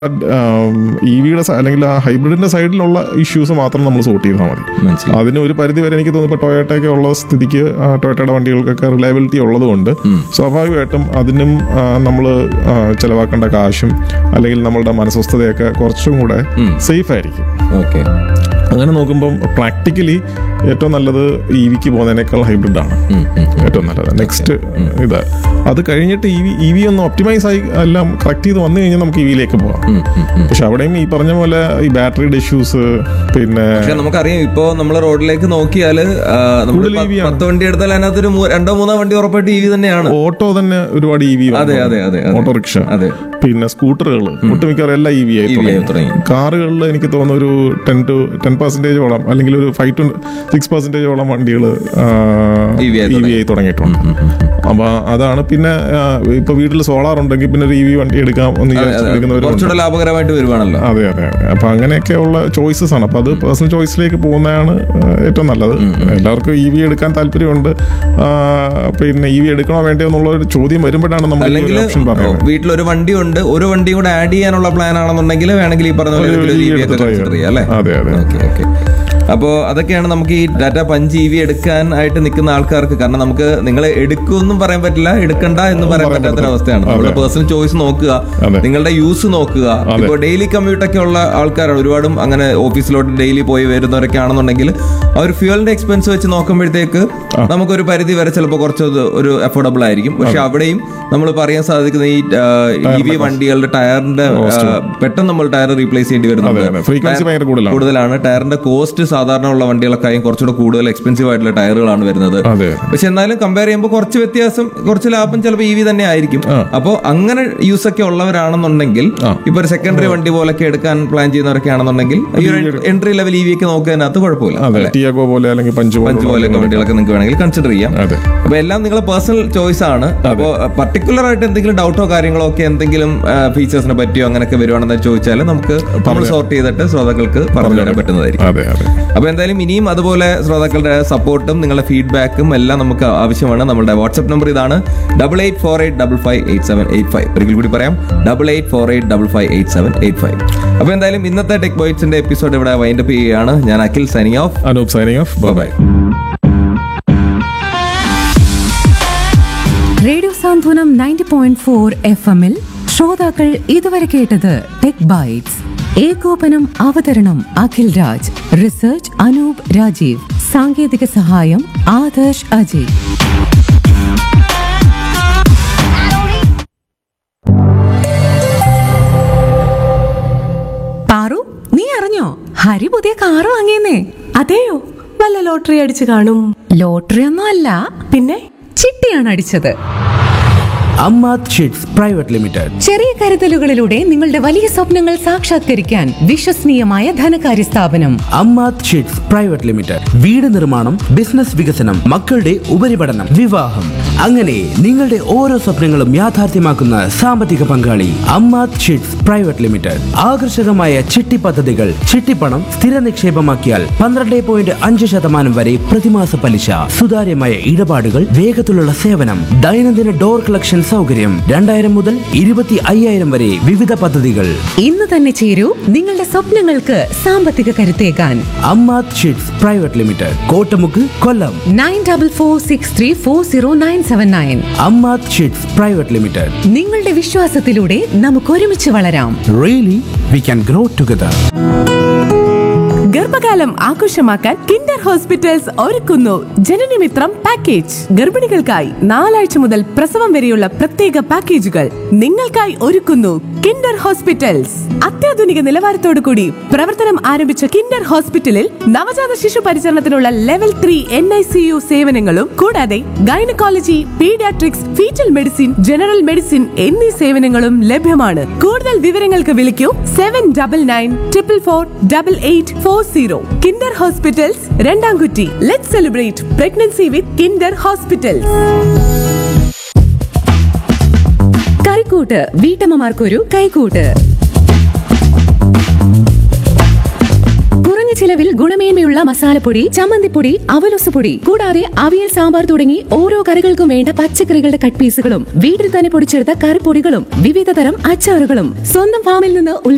E വിയുടെ അല്ലെങ്കിൽ ആ ഹൈബ്രിഡിന്റെ സൈഡിലുള്ള ഇഷ്യൂസ് മാത്രം നമ്മൾ സോർട്ട് ചെയ്താൽ മതി മനസ്സിലായി അതിന് ഒരു പരിധി വരെ എനിക്ക് തോന്നുന്നു ഇപ്പോൾ ടൊയോട്ടയൊക്കെ ഉള്ള സ്ഥിതിക്ക് ആ, ടൊയോട്ടയുടെ വണ്ടികൾക്കൊക്കെ റിലയബിലിറ്റി ഉള്ളതുകൊണ്ട് സ്വാഭാവികമായിട്ടും അതിനും നമ്മൾ ചിലവാക്കേണ്ട കാശും അല്ലെങ്കിൽ നമ്മളുടെ മനസ്വസ്ഥതയൊക്കെ കുറച്ചും കൂടെ സേഫ് ആയിരിക്കും ഓക്കെ അങ്ങനെ നോക്കുമ്പം പ്രാക്ടിക്കലി ഏറ്റവും നല്ലത് ഇ വിക്ക് പോകുന്നതിനേക്കാൾ ഹൈബ്രിഡാണ് ഏറ്റവും നല്ലത് നെക്സ്റ്റ് ഇത് അത് കഴിഞ്ഞിട്ട് ഇ വി ഇ വി ഒന്ന് ഒപ്റ്റിമൈസ് ആയി എല്ലാം കറക്റ്റ് ചെയ്ത് വന്നു കഴിഞ്ഞാൽ നമുക്ക് ഇ വിയിലേക്ക് പോവാം പക്ഷെ അവിടെയും ഈ പറഞ്ഞ പോലെ ഈ ബാറ്ററിയുടെ ഇഷ്യൂസ് പിന്നെ പക്ഷെ നമുക്കറിയാം ഇപ്പോ നമ്മൾ റോഡിലേക്ക് നോക്കിയാല് ആ, നമ്മള് കൂടുതൽ EV പ- ആണ്. പത്ത് വണ്ടി എടുത്താൽ അതിനകത്ത് ഒരു മൂ- രണ്ടോ മൂന്നോ വണ്ടി ഉറപ്പായിട്ട് ഇ വി തന്നെയാണ് ഓട്ടോ തന്നെ ഒരുപാട് ഇ വി അതെ, അതെ, അതെ, അതെ. ഓട്ടോറിക്ഷ അതെ പിന്നെ സ്കൂട്ടറുകൾ ഒട്ടുമിക്കവാറും എല്ലാം ഇ വി ആയി EV ആയി തുടങ്ങി. തുടങ്ങി. കാറുകളിൽ എനിക്ക് തോന്നുന്നു ഒരു ടെൻ ടു ടെൻ പെർസെന്റേജോളം അല്ലെങ്കിൽ ഒരു ഫൈവ് ടു സിക്സ് പെർസെന്റേജോളം വണ്ടികൾ EV ആയി ഇ വി ആയി തുടങ്ങിയിട്ടുണ്ട് അപ്പൊ അതാണ് പിന്നെ ആ, ഇപ്പൊ വീട്ടിൽ സോളാർ ഉണ്ടെങ്കിൽ പിന്നെ ഒരു ഇ വി വണ്ടി എടുക്കാം എന്ന് വിചാരിച്ച് എടുക്കുന്നവരുണ്ട് കുറച്ചുകൂടെ ലാഭകരമായിട്ട് വരുവാണല്ലോ അതെ അതെ അതെ അപ്പൊ അങ്ങനെയൊക്കെ ഉള്ള ചോയ്സസ് ആണ് അപ്പൊ അത് പേഴ്സണൽ ചോയ്സിലേക്ക് പോകുന്നതാണ് ആ, ഏറ്റവും നല്ലത് എല്ലാവർക്കും ഇ വി എടുക്കാൻ താല്പര്യമുണ്ട് ആ, പിന്നെ ഇ വി എടുക്കണോ വേണ്ടയോ എന്നുള്ള ഒരു ചോദ്യം വരുമ്പോഴാണ് നമ്മൾ ഈ അല്ലെങ്കിൽ ഒരു ഓപ്ഷൻ പറയുന്നത് വീട്ടിലൊരു വണ്ടി ഉണ്ട് ഒരു വണ്ടി കൂടെ ആഡ് ചെയ്യാനുള്ള പ്ലാൻ ആണെന്നുണ്ടെങ്കിൽ വേണമെങ്കിൽ ഈ പറഞ്ഞ പോലെ ഒരു ഒരു EV EV ഒക്കെ എടുത്ത് try consider ചെയ്യാം അല്ലേ അതെ അതെ ഓക്കെ ഓക്കെ അപ്പോൾ അതൊക്കെയാണ് നമുക്ക് ഈ ഡാറ്റ പഞ്ച് ഇ വി എടുക്കാൻ ആയിട്ട് നിൽക്കുന്ന ആൾക്കാർക്ക് കാരണം നമുക്ക് നിങ്ങൾ എടുക്കുമെന്നും പറയാൻ പറ്റില്ല എടുക്കണ്ട എന്ന് പറയാൻ പറയാൻ പറ്റാത്തൊരവസ്ഥയാണ് നമ്മുടെ പേഴ്സണൽ ചോയ്സ് നോക്കുക അതെ. നിങ്ങളുടെ യൂസ് നോക്കുക ഇപ്പോൾ ഡെയിലി കമ്മ്യൂട്ട് ഒക്കെ ഉള്ള ആൾക്കാരാണ് ഒരുപാടും അങ്ങനെ ഓഫീസിലോട്ട് ഡെയിലി പോയി വരുന്നവരൊക്കെ ആണെന്നുണ്ടെങ്കിൽ ആ ഒരു ഫ്യൂവലിന്റെ എക്സ്പെൻസ് വെച്ച് നോക്കുമ്പോഴത്തേക്ക് നമുക്കൊരു പരിധി വരെ ചിലപ്പോൾ കുറച്ച് അത് ഒരു അഫോർഡബിൾ ആയിരിക്കും പക്ഷെ അവിടെയും നമ്മൾ പറയാൻ സാധിക്കുന്ന ഈ ഇ വി വണ്ടികളുടെ ടയറിന്റെ ആ, പെട്ടെന്ന് നമ്മൾ ടയർ റീപ്ലേസ് ചെയ്യേണ്ടി അതെ വരുന്നുണ്ട് അതെ ഫ്രീക്വൻസി ഭയങ്കര കൂടുതലാണ് കൂടുതലാണ് ടയറിന്റെ കോസ്റ്റ് സാധാരണ ഉള്ള വണ്ടികളൊക്കെയും കുറച്ചുകൂടെ കൂടുതൽ എക്സ്പെൻസീവ് ആയിട്ടുള്ള ടയറുകളാണ് വരുന്നത് അതെ പക്ഷെ എന്നാലും കമ്പയർ ചെയ്യുമ്പോൾ കുറച്ച് വ്യത്യാസം കുറച്ച് ലാഭം ചിലപ്പോൾ ഇ വി തന്നെ ആയിരിക്കും അപ്പോൾ അങ്ങനെ യൂസ് ഒക്കെ ഉള്ളവരാണെന്നുണ്ടെങ്കിൽ ഇപ്പൊ ഒരു സെക്കൻഡറി വണ്ടി പോലൊക്കെ എടുക്കാൻ പ്ലാൻ ചെയ്യുന്നവരൊക്കെ ആണെന്നുണ്ടെങ്കിൽ ഈ ഒരു എൻട്രി ലെവൽ ഇ വി ഒക്കെ നോക്കുന്നതിനകത്ത് കുഴപ്പമില്ല അതെ ടിയാഗോ പോലെ അല്ലെങ്കിൽ പഞ്ച് പഞ്ച് പോലെ പോലെയൊക്കെ വണ്ടികളൊക്കെ നിങ്ങൾക്ക് വേണമെങ്കിൽ കൺസിഡർ ചെയ്യാം അതെ അപ്പൊ എല്ലാം നിങ്ങളെ പേഴ്സണൽ ചോയ്സ് ആണ് അപ്പോൾ പർട്ടിക്കുലർ ആയിട്ട് എന്തെങ്കിലും ഡൗട്ടോ കാര്യങ്ങളോ ഒക്കെ എന്തെങ്കിലും ഫീച്ചേഴ്സിനെ പറ്റിയോ അങ്ങനെയൊക്കെ വരുവാണെന്ന് ചോദിച്ചാൽ നമുക്ക് നമ്മൾ സോർട്ട് ചെയ്തിട്ട് ശ്രോതാക്കൾക്ക് പറഞ്ഞു തരാൻ പറ്റുന്നതായിരിക്കും അതെ അതെ അപ്പൊ എന്തായാലും ഇനിയും അതുപോലെ ശ്രോതാക്കളുടെ സപ്പോർട്ടും നിങ്ങളുടെ ഫീഡ്ബാക്കും എല്ലാം നമുക്ക് ആവശ്യമാണ് നമ്മുടെ വാട്സ്ആപ്പ് നമ്പർ ഇതാണ് double eight four eight double five eight seven eight five ഒരിക്കൽ കൂടി പറയാം double eight four eight double five eight seven eight five അപ്പൊ എന്തായാലും ഇന്നത്തെ ടെക് ബോയ്സിന്റെ എപ്പിസോഡ് ഇവിടെ വൈൻഡപ്പ് ചെയ്യുകയാണ് ഞാൻ Akhil signing off Anoop signing off bye radio Santhwanam ninety point four F എമ്മിൽ ശ്രോതാക്കൾ ഇതുവരെ കേട്ടത് ടെക് ബൈറ്റ്സ് ഏകോപനം അവതരണം അഖിൽ രാജ് റിസർച്ച് അനൂപ് രാജീവ് സാങ്കേതിക സഹായം ആദർശ് അജയ് പാറു നീ അറിഞ്ഞോ ഹരി പുതിയ കാറ് വാങ്ങിയെന്നേ അതെയോ വല്ല ലോട്ടറി അടിച്ചു കാണും ലോട്ടറി ഒന്നും അല്ല പിന്നെ ചിട്ടിയാണ് അടിച്ചത് അമ്മാത് ഷീറ്റ്സ് പ്രൈവറ്റ് ലിമിറ്റഡ് ചെറിയ കരുതലുകളിലൂടെ നിങ്ങളുടെ വലിയ സ്വപ്നങ്ങൾ സാക്ഷാത്കരിക്കാൻ വിശ്വസനീയമായ ധനകാര്യ സ്ഥാപനം അമ്മാത് ഷീറ്റ്സ് പ്രൈവറ്റ് ലിമിറ്റഡ് വീട് നിർമ്മാണം ബിസിനസ് വികസനം മക്കളുടെ ഉപരിപഠനം വിവാഹം അങ്ങനെ നിങ്ങളുടെ ഓരോ സ്വപ്നങ്ങളും യാഥാർത്ഥ്യമാക്കുന്ന സാമ്പത്തിക പങ്കാളി അമ്മാത് ഷീറ്റ്സ് പ്രൈവറ്റ് ലിമിറ്റഡ് ആകർഷകമായ ചിട്ടി പദ്ധതികൾ ചിട്ടിപ്പണം സ്ഥിര നിക്ഷേപമാക്കിയാൽ പന്ത്രണ്ട് പോയിന്റ് അഞ്ച് ശതമാനം വരെ പ്രതിമാസ പലിശ സുതാര്യമായ ഇടപാടുകൾ വേഗത്തിലുള്ള സേവനം ദൈനംദിന ഡോർ കളക്ഷൻ സൗകര്യം രണ്ടായിരം മുതൽ ഇരുപത്തി അയ്യായിരം വരെ വിവിധ പദ്ധതികൾ ഇന്ന് തന്നെ ചേരൂ നിങ്ങളുടെ സ്വപ്നങ്ങൾക്ക് സാമ്പത്തിക കരുത്തേകാൻ Ammath chits private limited Kottamukku Kollam nine double four six three four zero nine seven nine Ammath chits private limited നിങ്ങളുടെ വിശ്വാസത്തിലൂടെ നമുക്ക് ഒരുമിച്ച് വളരാം really we can grow together ഗർഭകാലം ആഘോഷമാക്കാൻ കിൻഡർ ഹോസ്പിറ്റൽസ് ഒരുക്കുന്നു ജനനമിത്രം പാക്കേജ് ഗർഭിണികൾക്കായി നാലാഴ്ച മുതൽ പ്രസവം വരെയുള്ള പ്രത്യേക പാക്കേജുകൾ നിങ്ങൾക്കായി ഒരുക്കുന്നു കിൻഡർ ഹോസ്പിറ്റൽസ് അത്യാധുനിക നിലവാരത്തോടു കൂടി പ്രവർത്തനം ആരംഭിച്ച കിൻഡർ ഹോസ്പിറ്റലിൽ നവജാത ശിശു പരിചരണത്തിനുള്ള level three N I C U സേവനങ്ങളും കൂടാതെ gynaecology paediatrics foetal medicine general medicine എന്നീ സേവനങ്ങളും ലഭ്യമാണ് കൂടുതൽ വിവരങ്ങൾക്ക് വിളിക്കൂ seven double nine triple four double eight four zero Kinder hospitals Randamkutty let celebrate pregnancy with Kinder hospitals കറിക്കൂട്ട് വീട്ടമ്മമാർക്കൊരു കൈക്കൂട്ട് കുറഞ്ഞ ചിലവിൽ ഗുണമേന്മയുള്ള മസാലപ്പൊടി ചമ്മന്തിപ്പൊടി അവലൊസുപൊടി കൂടാതെ അവിയൽ സാമ്പാർ തുടങ്ങി ഓരോ കറികൾക്കും വേണ്ട പച്ചക്കറികളുടെ കട്ട് പീസുകളും വീട്ടിൽ തന്നെ പൊടിച്ചെടുത്ത കറിപ്പൊടികളും വിവിധ തരം അച്ചാറുകളും സ്വന്തം ഫാമിൽ നിന്ന് ഉൽപ്പാദിപ്പിക്കുന്ന